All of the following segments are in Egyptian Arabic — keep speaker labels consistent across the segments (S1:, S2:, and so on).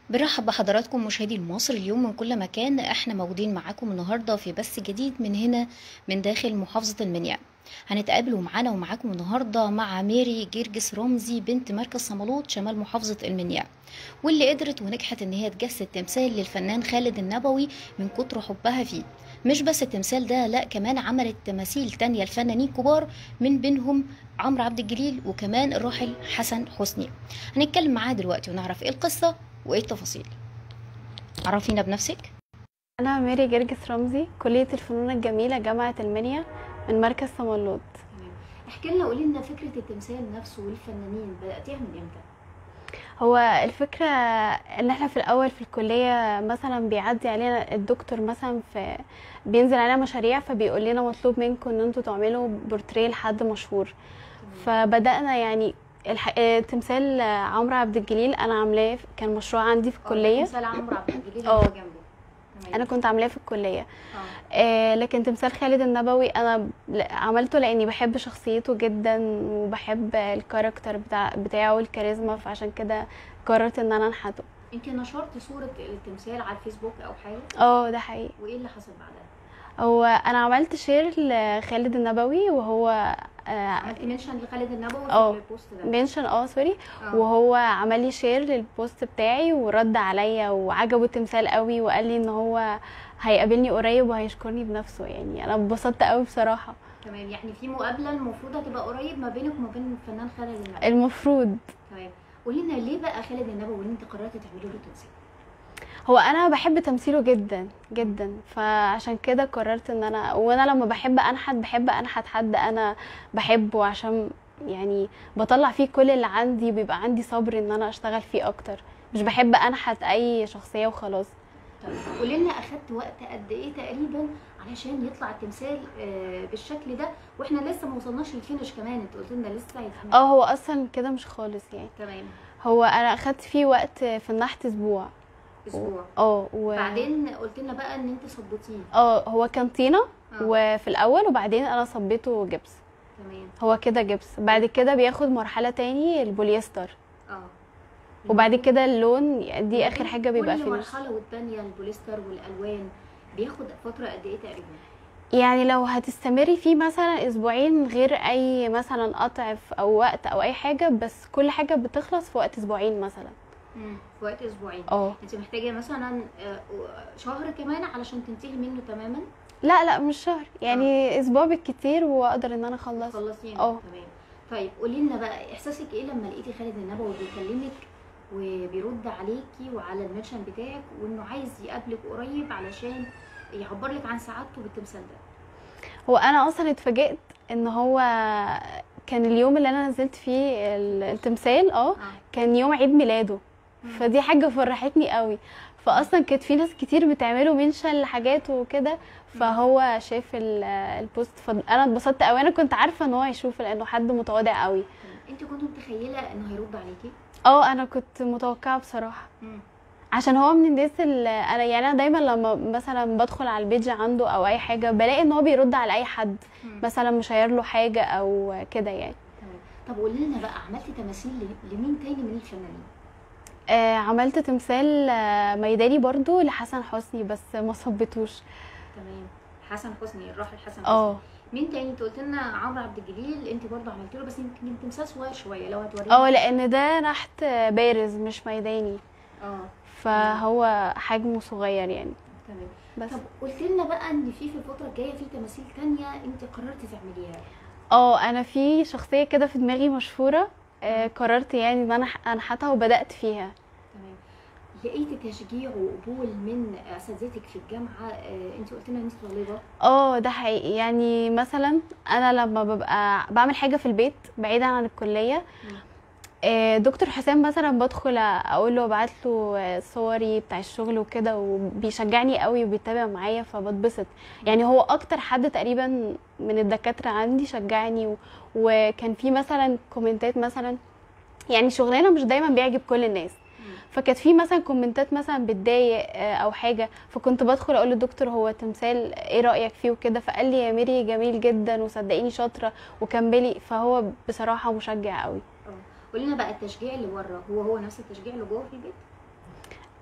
S1: برحب بحضراتكم مشاهدي المصري اليوم من كل مكان احنا موجودين معاكم النهارده في بث جديد من هنا من داخل محافظة المنيا هنتقابلوا معانا ومعاكم النهارده مع ميري جرجس رمزي بنت مركز صمالوط شمال محافظة المنيا واللي قدرت ونجحت ان هي تجسد تمثال للفنان خالد النبوي من كتر حبها فيه مش بس التمثال ده لا كمان عملت تماثيل تانية لفنانين كبار من بينهم عمرو عبد الجليل وكمان الراحل حسن حسني هنتكلم معاها دلوقتي ونعرف ايه القصة وايه التفاصيل عرفينا بنفسك
S2: أنا ميري جرجس رمزي كلية الفنون الجميلة جامعة المنيا من مركز صمالوط
S1: احكي لنا قولي لنا فكرة التمثال نفسه والفنانين بدأتيها من امتى؟
S2: هو الفكرة ان احنا في الاول في الكلية مثلا بيعدي علينا الدكتور مثلا في بينزل علينا مشاريع فبيقول لنا مطلوب منكم ان انتوا تعملوا بورتريه لحد مشهور فبدأنا يعني الح... تمثال عمرو عبد الجليل انا عاملاه كان مشروع عندي في الكلية
S1: تمثال عمرو عبد الجليل
S2: اه.
S1: اللي هو جنبه تمام.
S2: انا كنت عاملاه في الكلية
S1: اه
S2: آه، لكن تمثال خالد النبوي انا ل- عملته لاني بحب شخصيته جدا وبحب الكاركتر بتاع بتاعه والكاريزما فعشان كده قررت ان انا انحته
S1: انت نشرت صورة التمثال على الفيسبوك او حاجة
S2: اه ده حقيقي
S1: وايه اللي حصل بعدها؟
S2: هو انا عملت شير لخالد النبوي وهو
S1: عملت منشن لخالد النبوي
S2: اه.
S1: في البوست ده
S2: منشن اه سوري
S1: اه.
S2: وهو عمل لي شير للبوست بتاعي ورد عليا وعجبه التمثال قوي وقال لي ان هو هيقابلني قريب وهيشكرني بنفسه يعني انا اتبسطت قوي بصراحة
S1: تمام يعني في مقابلة المفروض هتبقى قريب ما بينك وما بين الفنان خالد النبوي
S2: المفروض
S1: تمام قولي لنا ليه بقى خالد النبوي ان انت قررتي تعملي له تمثال؟
S2: هو انا بحب تمثيله جدا جدا فعشان كده قررت ان انا وانا لما بحب انحت بحب انحت حد انا بحبه عشان يعني بطلع فيه كل اللي عندي بيبقى عندي صبر ان انا اشتغل فيه اكتر مش بحب انحت اي شخصية وخلاص
S1: طب قولي لنا اخدت وقت قد ايه تقريبا علشان يطلع التمثال آه، بالشكل ده واحنا لسه ما وصلناش للفينش كمان انت قلت لنا لسه هيتعمل
S2: اه هو اصلا كده مش خالص يعني
S1: تمام
S2: هو انا اخدت فيه وقت في النحت اسبوع
S1: اسبوع
S2: اه و...
S1: بعدين قلت لنا بقى ان انت صبتيه
S2: اه هو كان طينة
S1: اه
S2: وفي الاول وبعدين انا صبيته جبس
S1: تمام
S2: هو كده جبس بعد كده بياخد مرحلة تاني البوليستر
S1: اه
S2: وبعد كده اللون دي اخر حاجة بيبقى
S1: كل
S2: فيه
S1: مرحله والتانيه البوليستر والالوان بياخد فتره قد ايه تقريبا
S2: يعني لو هتستمري فيه مثلا اسبوعين من غير اي مثلا قطع في- او وقت او اي حاجة بس كل حاجة بتخلص في وقت اسبوعين مثلا
S1: في وقت اسبوعين
S2: اه
S1: انت محتاجه مثلا آه، شهر كمان علشان تنتهي منه تماما
S2: لا لا مش شهر يعني اسبوع بالكتير واقدر ان انا اخلص
S1: تخلصينه
S2: اه.
S1: تمام طيب قولي لنا بقى احساسك ايه لما لقيتي خالد النبوي بيكلمك وبيرد عليكي وعلى المنشن بتاعك وانه عايز يقابلك قريب علشان يعبر لك عن سعادته بالتمثال ده
S2: هو انا اصلا اتفاجئت ان هو كان اليوم اللي انا نزلت فيه ال- التمثال اه
S1: اه
S2: كان يوم عيد ميلاده
S1: مم.
S2: فدي حاجة فرحتني قوي فاصلا كانت في ناس كتير بتعمله منشن لحاجات وكده فهو شاف ال- البوست فانا اتبسطت قوي انا كنت عارفه ان هو هيشوف لانه حد متواضع قوي
S1: تمام. انت كنت متخيله انه هيرد عليكي
S2: اه انا كنت متوقعه بصراحه عشان هو من الناس اللي انا يعني انا دايما لما مثلا بدخل على البيج عنده او اي حاجه بلاقي ان هو بيرد على اي حد
S1: مم.
S2: مثلا مشير له حاجه او كده يعني
S1: تمام طب قولي لنا بقى عملتي تماثيل ل- لمين تاني من الفنانين
S2: آه عملت تمثال آه، ميداني برضو لحسن حسني بس ما صبتوش
S1: تمام حسن حسني الراحل حسن حسني
S2: اه
S1: مين تاني انت قلت لنا عمرو عبد الجليل انت برضه عملت له بس يمكن تمثال صغير شويه لو هتورينا
S2: اه لان ده نحت بارز مش ميداني
S1: اه
S2: فهو حجمه صغير يعني
S1: تمام
S2: بس
S1: طب قلت لنا بقى ان في في الفتره الجايه في تماثيل تانية انت قررتي تعمليها
S2: اه انا في شخصيه كده في دماغي مشهوره آه قررت يعني ان انا ح- انحتها وبدات فيها
S1: تمام لقيتي تشجيع وقبول من اساتذتك في الجامعه آه انت قلت لنا ان انت طالبه
S2: اه ده حقيقي يعني مثلا انا لما ببقى بعمل حاجه في البيت بعيدا عن الكليه
S1: مم.
S2: آه، دكتور حسام مثلا بدخل اقول له ابعت له آه، صوري بتاع الشغل وكده وبيشجعني قوي وبيتابع معايا فبتبسط يعني هو اكتر حد تقريبا من الدكاتره عندي شجعني و... وكان في مثلا كومنتات مثلا يعني شغلنا مش دايما بيعجب كل الناس
S1: مم.
S2: فكانت في مثلا كومنتات مثلا بتضايق آه، او حاجه فكنت بدخل اقول للدكتور هو تمثال ايه رايك فيه وكده فقال لي يا ميري جميل جدا وصدقيني شاطره وكملي فهو بصراحه مشجع قوي
S1: اه قولي لنا بقى التشجيع اللي بره هو هو نفس التشجيع اللي جوه في البيت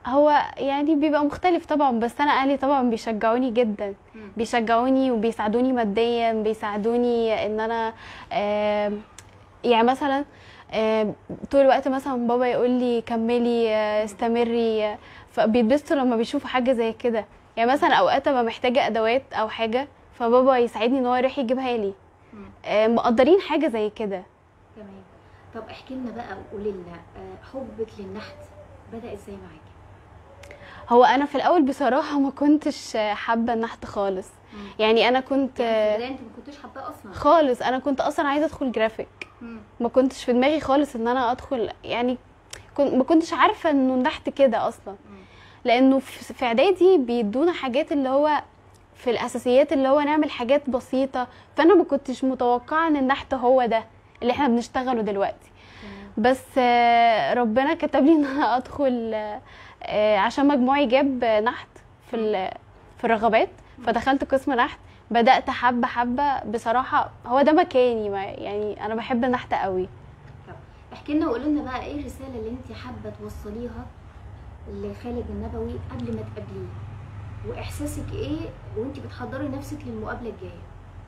S2: هو يعني بيبقى مختلف طبعا بس انا اهلي طبعا بيشجعوني جدا
S1: مم.
S2: بيشجعوني وبيساعدوني ماديا بيساعدوني ان انا آم، يعني مثلا آم، طول الوقت مثلا بابا يقول لي كملي آه، استمري آه، فبيتبسطوا لما بيشوفوا حاجه زي كده يعني مثلا اوقات ابقى محتاجه ادوات او حاجه فبابا يساعدني ان هو يروح يجيبها لي
S1: مم.
S2: آه، مقدرين حاجه زي كده
S1: تمام طب احكي لنا بقى وقولي لنا آه، حبك للنحت بدأ ازاي معاكي
S2: هو انا في الاول بصراحه ما كنتش آه، حابه النحت خالص
S1: مم.
S2: يعني انا كنت
S1: يعني في
S2: آه،
S1: البداية انت ما كنتش حباه اصلا
S2: خالص انا كنت اصلا عايزه ادخل جرافيك
S1: مم.
S2: ما كنتش في دماغي خالص ان انا ادخل يعني كنت ما كنتش عارفه انه النحت كده اصلا
S1: مم.
S2: لانه في في اعدادي بيدونا حاجات اللي هو في الاساسيات اللي هو نعمل حاجات بسيطه فانا ما كنتش متوقعه ان النحت هو ده اللي احنا بنشتغله دلوقتي
S1: تمام
S2: بس آه، ربنا كتب لي ان انا ادخل آه، آه، عشان مجموعي جاب نحت في ال- في الرغبات فدخلت قسم نحت بدات حبه حبه بصراحه هو ده مكاني ما- يعني انا بحب النحت قوي
S1: طب احكي لنا وقولي لنا بقى ايه الرسالة اللي انت حابة توصليها لخالد النبوي قبل ما تقابليه واحساسك ايه وانت بتحضري نفسك للمقابلة الجاية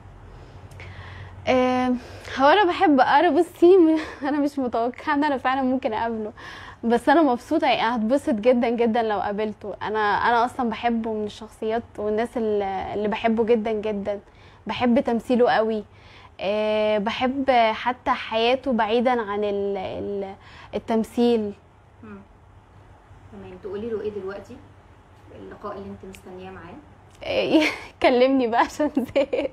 S2: آه، هو انا بحب اقرا بصي م- انا مش متوقعه ان انا فعلا ممكن اقابله بس انا مبسوطه يعني هتبسط جدا جدا لو قابلته انا انا اصلا بحبه من الشخصيات والناس اللي اللي بحبه جدا جدا بحب تمثيله قوي آه، بحب حتى حياته بعيدا عن ال- ال- التمثيل
S1: مم. تمام تقولي له ايه دلوقتي اللقاء اللي انت مستنياه معاه
S2: آه، كلمني بقى عشان زهقت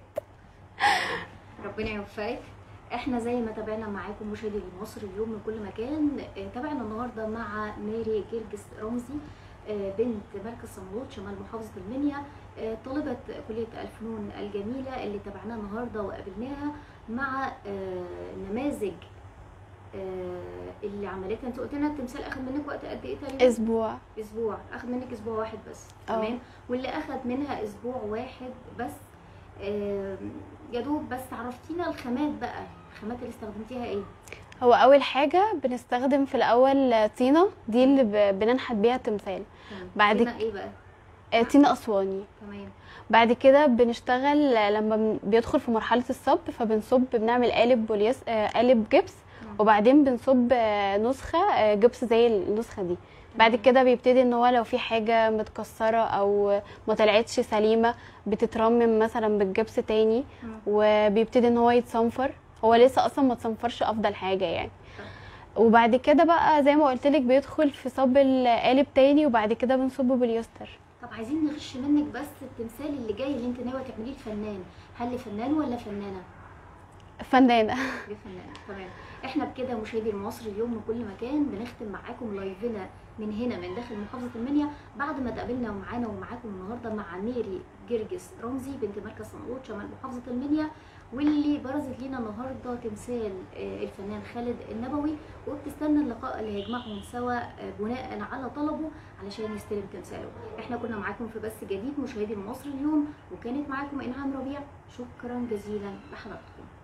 S1: ربنا يوفقك احنا زي ما تابعنا معاكم مشاهدي مصر اليوم من كل مكان آه، تابعنا النهارده مع ماري جرجس رمزي آه، بنت مركز صمود شمال محافظه المنيا آه، طالبه كليه الفنون الجميله اللي تابعناها النهارده وقابلناها مع آه، نماذج آه، اللي عملتها انت قلت لنا التمثال اخد منك وقت قد ايه تقريبا؟
S2: اسبوع
S1: اسبوع اخد منك اسبوع واحد بس
S2: اه.
S1: تمام واللي اخد منها اسبوع واحد بس آم، يا دوب بس عرفتينا الخامات بقى الخامات اللي استخدمتيها ايه
S2: هو اول حاجه بنستخدم في الاول طينه دي اللي ب- بننحت بيها التمثال
S1: تمام.
S2: بعد
S1: طينة ايه بقى
S2: آه، طينه اسواني
S1: تمام
S2: بعد كده بنشتغل لما بن- بيدخل في مرحلة الصب فبنصب بنعمل قالب بوليس آه، قالب جبس
S1: مم.
S2: وبعدين بنصب آه، نسخة آه، جبس زي النسخة دي بعد كده بيبتدي ان هو لو في حاجة متكسرة او ما طلعتش سليمة بتترمم مثلا بالجبس تاني
S1: مم.
S2: وبيبتدي ان هو يتصنفر هو لسه اصلا ما اتصنفرش افضل حاجة يعني وبعد كده بقى زي ما قلت لك بيدخل في صب القالب تاني وبعد كده بنصبه باليستر
S1: طب عايزين نغش منك بس التمثال اللي جاي اللي انت ناويه تعمليه الفنان هل فنان ولا فنانه
S2: فنانة
S1: بفنان تمام احنا بكده مشاهدي المصري اليوم من كل مكان بنختم معاكم لايفنا من هنا من داخل محافظه المنيا بعد ما تقابلنا ومعانا ومعاكم النهارده مع ميري جرجس رمزي بنت مركز صنعوت شمال محافظه المنيا واللي برزت لينا النهارده تمثال آه، الفنان خالد النبوي وبتستنى اللقاء اللي هيجمعهم سوا آه، بناء على طلبه علشان يستلم تمثاله احنا كنا معاكم في بث جديد مشاهدي المصري اليوم وكانت معاكم انعام ربيع شكرا جزيلا لحضراتكم